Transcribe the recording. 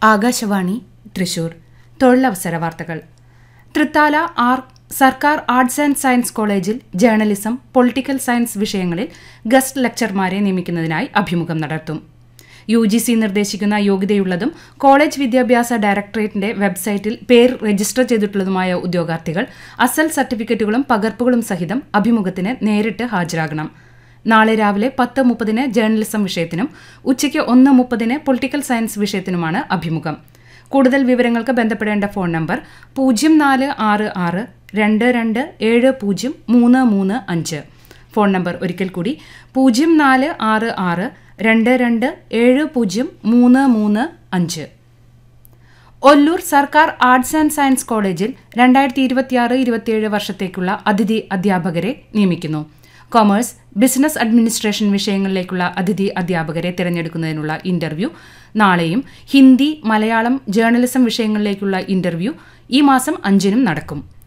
ആകാശവാണി തൃശൂർ തൊഴിലവസര വാർത്തകൾ തൃത്താല ആർ സർക്കാർ ആർട്സ് ആൻഡ് സയൻസ് കോളേജിൽ ജേർണലിസം പൊളിറ്റിക്കൽ സയൻസ് വിഷയങ്ങളിൽ ഗസ്റ്റ് ലെക്ചർമാരെ നിയമിക്കുന്നതിനായി അഭിമുഖം നടത്തും യു ജി സി നിർദ്ദേശിക്കുന്ന യോഗ്യതയുള്ളതും കോളേജ് വിദ്യാഭ്യാസ ഡയറക്ടറേറ്റിന്റെ വെബ്സൈറ്റിൽ പേര് രജിസ്റ്റർ ചെയ്തിട്ടുള്ളതുമായ ഉദ്യോഗാർത്ഥികൾ അസൽ സർട്ടിഫിക്കറ്റുകളും പകർപ്പുകളും സഹിതം അഭിമുഖത്തിന് നേരിട്ട് ഹാജരാകണം നാളെ രാവിലെ പത്ത് മുപ്പതിന് ജേർണലിസം വിഷയത്തിനും ഉച്ചയ്ക്ക് ഒന്ന് മുപ്പതിന് പൊളിറ്റിക്കൽ സയൻസ് വിഷയത്തിനുമാണ് അഭിമുഖം കൂടുതൽ വിവരങ്ങൾക്ക് ബന്ധപ്പെടേണ്ട ഫോൺ നമ്പർ പൂജ്യം നാല് ആറ് ആറ് രണ്ട് രണ്ട് ഏഴ് പൂജ്യം മൂന്ന് മൂന്ന് അഞ്ച് ഫോൺ നമ്പർ ഒരിക്കൽ കൂടി പൂജ്യം നാല് ആറ് ആറ് രണ്ട് രണ്ട് ഏഴ് പൂജ്യം മൂന്ന് മൂന്ന് അഞ്ച് ഒല്ലൂർ സർക്കാർ ആർട്സ് ആൻഡ് സയൻസ് കോളേജിൽ രണ്ടായിരത്തി ഇരുപത്തിയാറ് ഇരുപത്തിയേഴ് വർഷത്തേക്കുള്ള അതിഥി അധ്യാപകരെ നിയമിക്കുന്നു കൊമേഴ്സ് ബിസിനസ് അഡ്മിനിസ്ട്രേഷൻ വിഷയങ്ങളിലേക്കുള്ള അതിഥി അധ്യാപകരെ തിരഞ്ഞെടുക്കുന്നതിനുള്ള ഇന്റർവ്യൂ നാളെയും ഹിന്ദി മലയാളം ജേർണലിസം വിഷയങ്ങളിലേക്കുള്ള ഇന്റർവ്യൂ ഈ മാസം അഞ്ചിനും നടക്കും